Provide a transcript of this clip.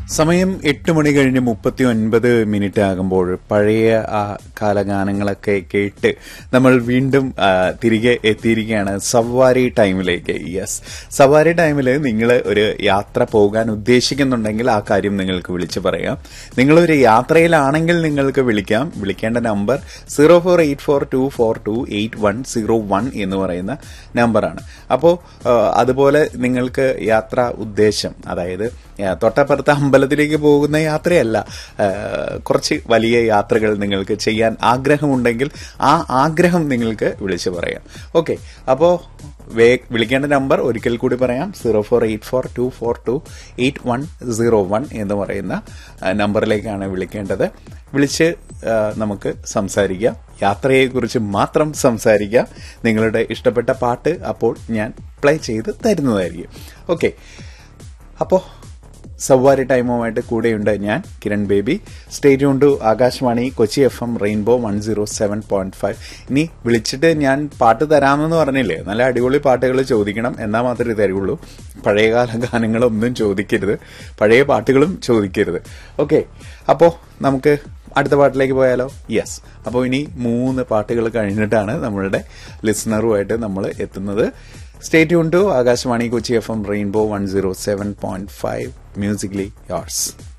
സമയം എട്ട് മണി കഴിഞ്ഞ് മുപ്പത്തി ഒൻപത് മിനിറ്റ് ആകുമ്പോൾ പഴയ ആ കാലഗാനങ്ങളൊക്കെ കേട്ട് നമ്മൾ വീണ്ടും ആ, തിരികെ എത്തിയിരിക്കുകയാണ് സവാരി ടൈമിലേക്ക് യെസ് സവാരി ടൈമിൽ നിങ്ങൾ ഒരു യാത്ര പോകാൻ ഉദ്ദേശിക്കുന്നുണ്ടെങ്കിൽ ആ കാര്യം നിങ്ങൾക്ക് വിളിച്ചു പറയാം നിങ്ങളൊരു യാത്രയിലാണെങ്കിൽ നിങ്ങൾക്ക് വിളിക്കാം വിളിക്കേണ്ട നമ്പർ zero four eight four two four two eight one zero one എന്ന് പറയുന്ന നമ്പറാണ് അപ്പോൾ അതുപോലെ നിങ്ങൾക്ക് യാത്രാ ഉദ്ദേശം അതായത് ആ, തൊട്ടപ്പുറത്തെ അമ്പലത്തിലേക്ക് പോകുന്ന യാത്രയല്ല ആ, കുറച്ച് വലിയ യാത്രകൾ നിങ്ങൾക്ക് ചെയ്യാൻ ആഗ്രഹമുണ്ടെങ്കിൽ ആ ആഗ്രഹം നിങ്ങൾക്ക് വിളിച്ചു പറയാം ഓക്കെ അപ്പോൾ വേ വിളിക്കേണ്ട നമ്പർ ഒരിക്കൽ കൂടി പറയാം zero four eight four two four two eight one zero one എന്ന് പറയുന്ന ആ, നമ്പറിലേക്കാണ് വിളിക്കേണ്ടത് വിളിച്ച് ആ, നമുക്ക് സംസാരിക്കാം യാത്രയെക്കുറിച്ച് മാത്രം സംസാരിക്കാം നിങ്ങളുടെ ഇഷ്ടപ്പെട്ട പാട്ട് അപ്പോൾ ഞാൻ പ്ലേ ചെയ്ത് തരുന്നതായിരിക്കും ഓക്കെ അപ്പോൾ സവാരി ടൈമുമായിട്ട് കൂടെയുണ്ട് ഞാൻ Kiran Baby stay tuned to Akashvani Kochi F M rainbow one zero seven point five ഇനി വിളിച്ചിട്ട് ഞാൻ പാട്ട് തരാമെന്ന് പറഞ്ഞില്ലേ നല്ല അടിപൊളി പാട്ടുകൾ ചോദിക്കണം എന്നാൽ മാത്രമേ തരുള്ളൂ പഴയകാല ഗാനങ്ങളൊന്നും ചോദിക്കരുത് പഴയ പാട്ടുകളും ചോദിക്കരുത് ഓക്കെ അപ്പോൾ നമുക്ക് അടുത്ത പാട്ടിലേക്ക് പോയാലോ യെസ് അപ്പോൾ ഇനി മൂന്ന് പാട്ടുകൾ കഴിഞ്ഞിട്ടാണ് നമ്മളുടെ ലിസണറുമായിട്ട് നമ്മൾ എത്തുന്നത് stay tuned to Akashvani Kochi F M rainbow one zero seven point five musically yours